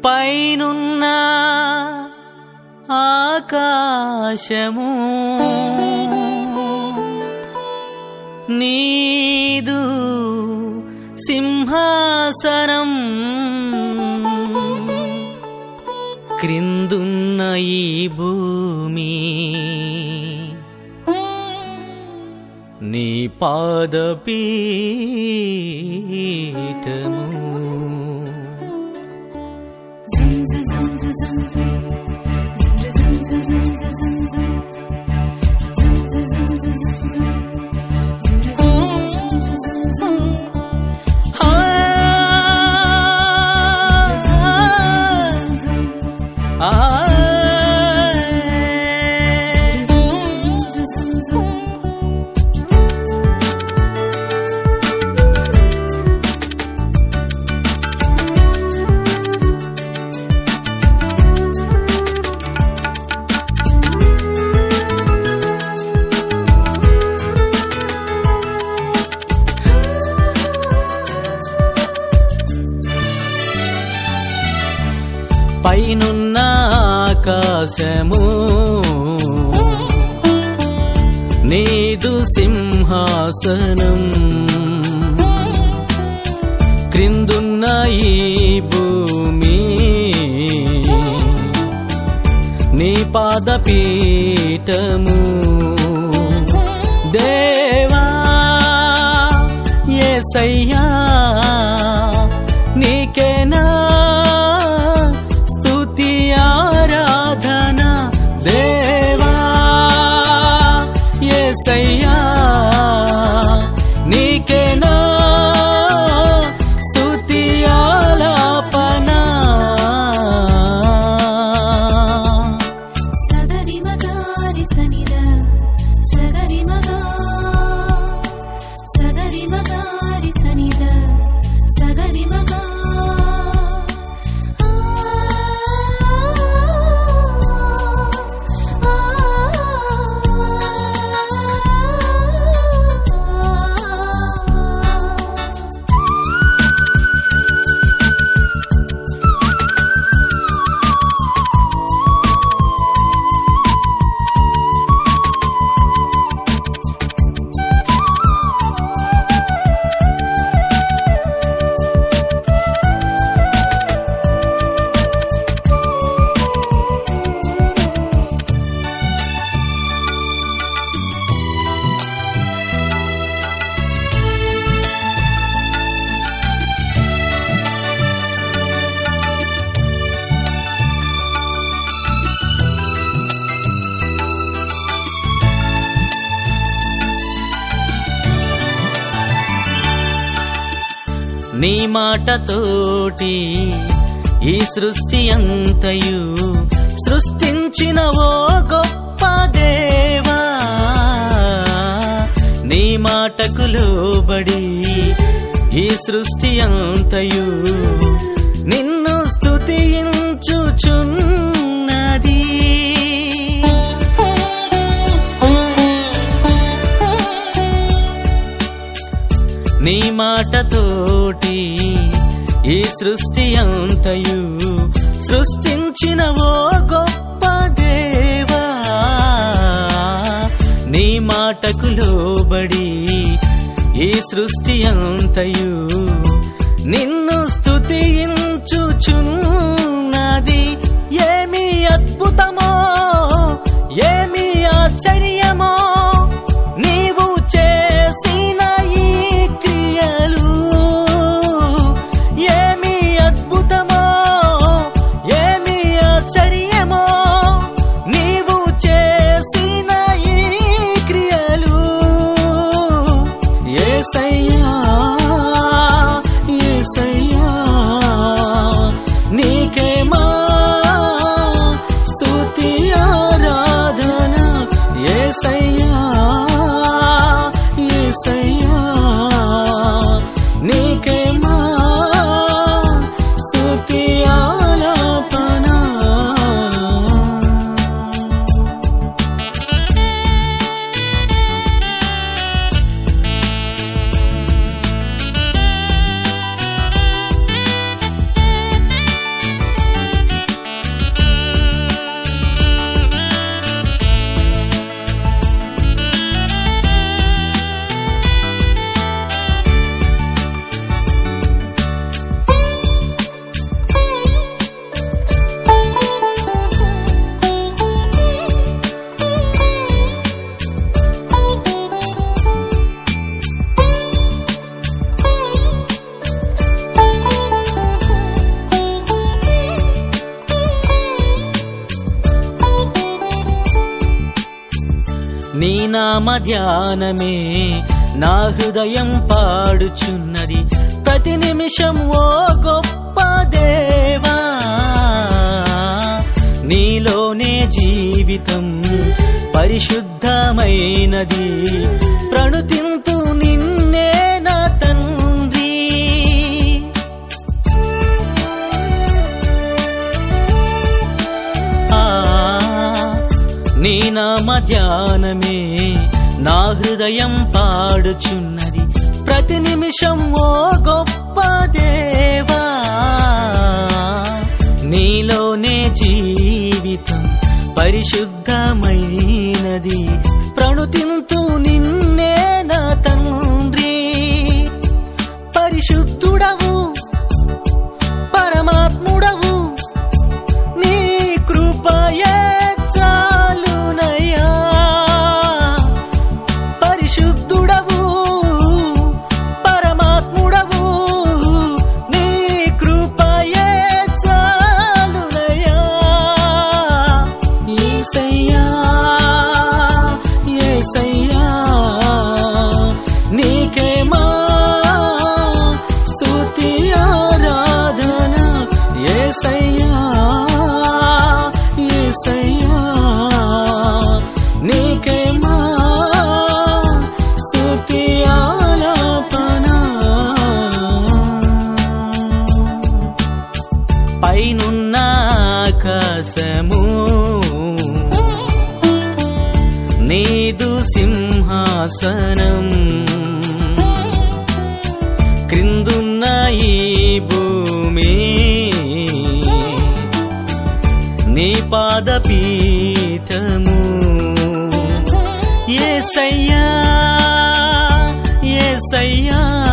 పైనున్న ఆకాశము నీదు సింహాసనం క్రిందున్న ఈ భూమి నీ పాదపీఠము ఆ పైనున్న ఆకాశము నీదు సింహాసనం క్రిందున్న ఈ భూమి నీ పాదపీఠము దేవా ఏసయ్యా నీకేనా స్తుతి ఆరాధన దేవా ఏసయ్యా నీకేనా స్తుతి ఆలాపన సగరి మగారి సనిద సగరి మగా సగరి మగారి సనిద సగరి మగా నీ మాటతోటి ఈ సృష్టి అంతయు సృష్టించిన ఓ గొప్ప దేవా నీ మాటకు లోబడి ఈ సృష్టి అంతయు నిన్ను స్తుతించుచున్నది నీ మాటతోటి ఈ సృష్టి అంతయు సృష్టించిన ఓ గొప్ప దేవా నీ మాటకు లోబడి ఈ సృష్టి అంతయు నిన్ను స్తుతించుచున్నది ఏమి అద్భుతమో ఏమి ఆశ్చర్యమో నీవు చేసిన ఈ క్రియలు ఏమి అద్భుతమో ఏమి ఆశ్చర్యమో నీవు చేసిన ఈ క్రియలు ఏసయ్యా ఏసయ్యా నీ నామ ధ్యానమే నా హృదయం పాడుచున్నది ప్రతి నిమిషం ఓ గొప్ప దేవా నీలోనే జీవితం పరిశుద్ధమైనది ప్రణుతింతు నిన్నే నా తండ్రి ఆ నీ నామ ధ్యానమే నా హృదయం పాడుచున్నది ప్రతి నిమిషం ఓ గొప్ప దేవా నీలోనే జీవితం పరిశుద్ధమైనది ప్రణుతింతు నిన్నే నా తండ్రి పరిశుద్ధుడవు పరమాత్ముడవు నీ కృపయే చాలునయ్యా పరిశుద్ధుడవు పరమాత్ముడవు నీ కృపయే చాలునయ్యా యేసయ్యా యేసయ్యా నీకే మా స్తుతి ఆరాధన యేసయ్యా యేసయ్యా నీకే మా స్తుతి ఆలాపన పైనున్న ఆకాశము నీదు సింహాసనం క్రిందున్న ఈ భూమి నీ పాదపీఠము ఏసయ్యా ఏసయ్యా